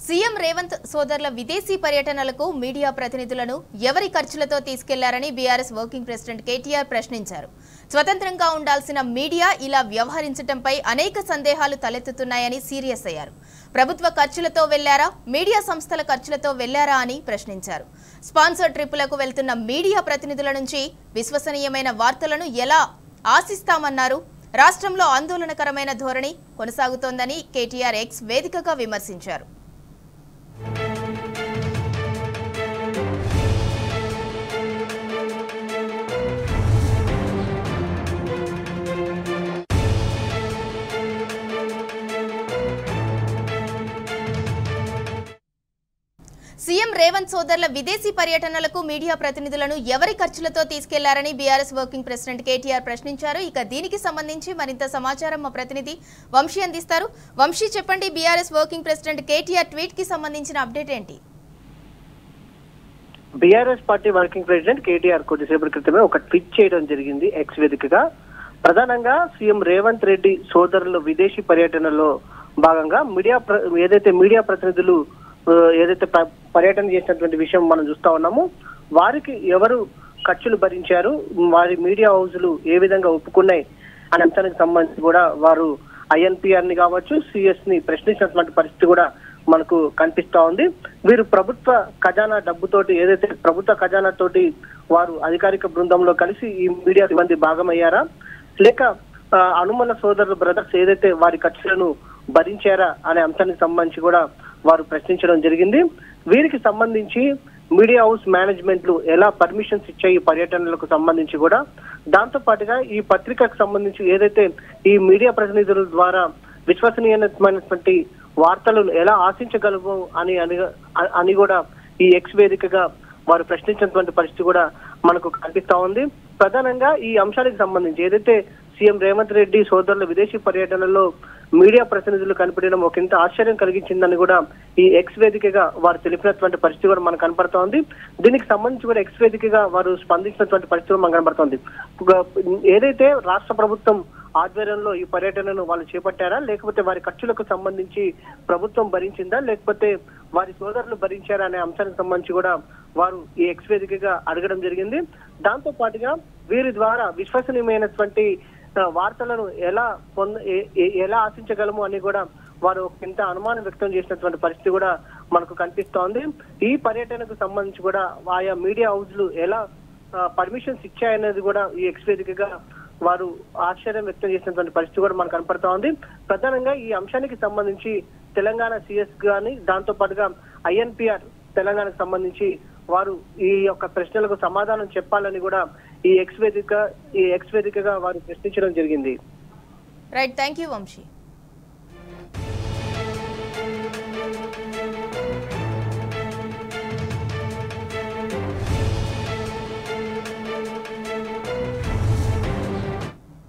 CM Revanth సోదరుల విదేశీ పర్యటనలకు media ప్రతినిధులను ఎవరి ఖర్చులతో తీసుకెళ్లారని బీఆర్ఎస్ వర్కింగ్ ప్రెసిడెంట్ కేటీఆర్ ప్రశ్నించారు స్వతంత్రంగా ఉండాల్సిన మీడియా ఇలా వ్యవహరించడంపై అనేక సందేహాలు తలెత్తుతున్నాయని సీరియస్ అయ్యారు ప్రభుత్వ ఖర్చులతో వెళ్లారా మీడియా సంస్థల ఖర్చులతో వెళ్లారా అని ప్రశ్నించారు స్పాన్సర్ ట్రిప్పులకు వెళ్తున్న మీడియా ప్రతినిధుల నుంచి విశ్వసనీయమైన వార్తలను ఎలా ఆశిస్తామన్నారు రాష్ట్రంలో ఆందోళనకరమైన ధోరణి కొనసాగుతోందని కేటీఆర్ ఎక్స్ వేదికగా విమర్శించారు సీఎం రేవంత్ సోదరుల విదేశీ పర్యటనలకు మీడియా ప్రతినిధులను ఎవరి ఖర్చులతో తీసుకెళ్లారని బీఆర్ఎస్ వర్కింగ్ ప్రెసిడెంట్ కేటీఆర్ ప్రశ్నించారు ఇక దీనికి సంబంధించి మరింత సమాచారం మా ప్రతినిధి వంశీ అందిస్తారు వంశీ చెప్పండి BRS working president KTR tweet కి సంబంధించిన అప్డేట్ ఏంటి BRS party working president KTR కొద్దిసేపటి క్రితమే ఒక ట్వీట్ చేయడం జరిగింది ఎక్స్ వేదికగా ప్రధానంగా సీఎం రేవంత్ రెడ్డి సోదరులు విదేశీ పర్యటనలో భాగంగా మీడియా ప్ర- ఏదైతే మీడియా ప్రతినిధులు ఆ, ఏదైతే ప- పర్యటన చేసినటువంటి విషయం మనం చూస్తా ఉన్నాము వారికి ఎవరు ఖర్చులు భరించారు వారి మీడియా హౌజులు ఏ విధంగా ఒప్పుకున్నాయి అనే అంశానికి సంబంధించి కూడా వారు ఐఎన్పిఆర్ ని కావచ్చు సిఎస్ ని ప్రశ్నించినటువంటి పరిస్థితి కూడా మనకు కనిపిస్తా ఉంది వీరు ప్రభుత్వ ఖజానా డబ్బుతోటి ఏదైతే ప్రభుత్వ ఖజానా తోటి వారు అధికారిక బృందంలో కలిసి ఈ మీడియా సిబ్బంది భాగమయ్యారా లేక ఆ, అనుమల సోదరుల బ్రదర్స్ ఏదైతే వారి ఖర్చులను భరించారా అనే అంశానికి సంబంధించి కూడా వారు ప్రశ్నించడం జరిగింది వీరికి సంబంధించి మీడియా హౌస్ మేనేజ్మెంట్లు ఎలా పర్మిషన్స్ ఇచ్చాయి ఈ పర్యటనలకు సంబంధించి కూడా దాంతో పాటుగా ఈ పత్రికకు సంబంధించి ఏదైతే ఈ మీడియా ప్రతినిధుల ద్వారా విశ్వసనీయమైనటువంటి వార్తలను ఎలా ఆశించగలము అని అని అని కూడా ఈ ఎక్స్ వేదికగా వారు ప్రశ్నించినటువంటి పరిస్థితి కూడా మనకు కనిపిస్తా ఉంది ప్రధానంగా ఈ అంశానికి సంబంధించి ఏదైతే సీఎం రేవంత్ రెడ్డి సోదరుల విదేశీ పర్యటనలో మీడియా ప్రతినిధులు కనిపించడం ఒక ఇంత ఆశ్చర్యం కలిగించిందని కూడా ఈ ఎక్స్ వేదికగా వారు తెలిపినటువంటి పరిస్థితి కూడా మనకు కనపడతా ఉంది దీనికి సంబంధించి కూడా ఎక్స్ వేదికగా వారు స్పందించినటువంటి పరిస్థితి కూడా మనకు కనపడుతోంది ఒక- ఏదైతే రాష్ట్ర ప్రభుత్వం ఆధ్వర్యంలో ఈ పర్యటనను వాళ్ళు చేపట్టారా లేకపోతే వారి ఖర్చులకు సంబంధించి ప్రభుత్వం భరించిందా లేకపోతే వారి సోదరులు భరించారా అనే అంశానికి సంబంధించి కూడా వారు ఈ ఎక్స్ వేదికగా అడగడం జరిగింది దాంతో పాటుగా వీరి ద్వారా విశ్వసనీయమైనటువంటి ఆ, వార్తలను ఎలా పొంద ఏ- ఏ- ఎలా ఆశించగలము అని కూడా వారు ఒక ఇంత అనుమానం వ్యక్తం చేసినటువంటి పరిస్థితి కూడా మనకు కనిపిస్తోంది ఈ పర్యటనకు సంబంధించి కూడా ఆయా మీడియా హౌస్లు ఎలా పర్మిషన్స్ ఇచ్చాయనేది కూడా ఈ ఎక్స్ వేదికగా వారు ఆశ్చర్యం వ్యక్తం చేసినటువంటి పరిస్థితి కూడా మనకు కనపడతా ఉంది ప్రధానంగా ఈ అంశానికి సంబంధించి తెలంగాణ సిఎస్ గాని దాంతో పాటుగా ఐఎన్పిఆర్ తెలంగాణకు సంబంధించి వారు ఈ యొక్క ప్రశ్నలకు సమాధానం చెప్పాలని కూడా ఈ ఎక్స్ వేదిక ఈ ఎక్స్ వేదికగా వారు ప్రశ్నించడం జరిగింది రైట్ థ్యాంక్ యూ వంశీ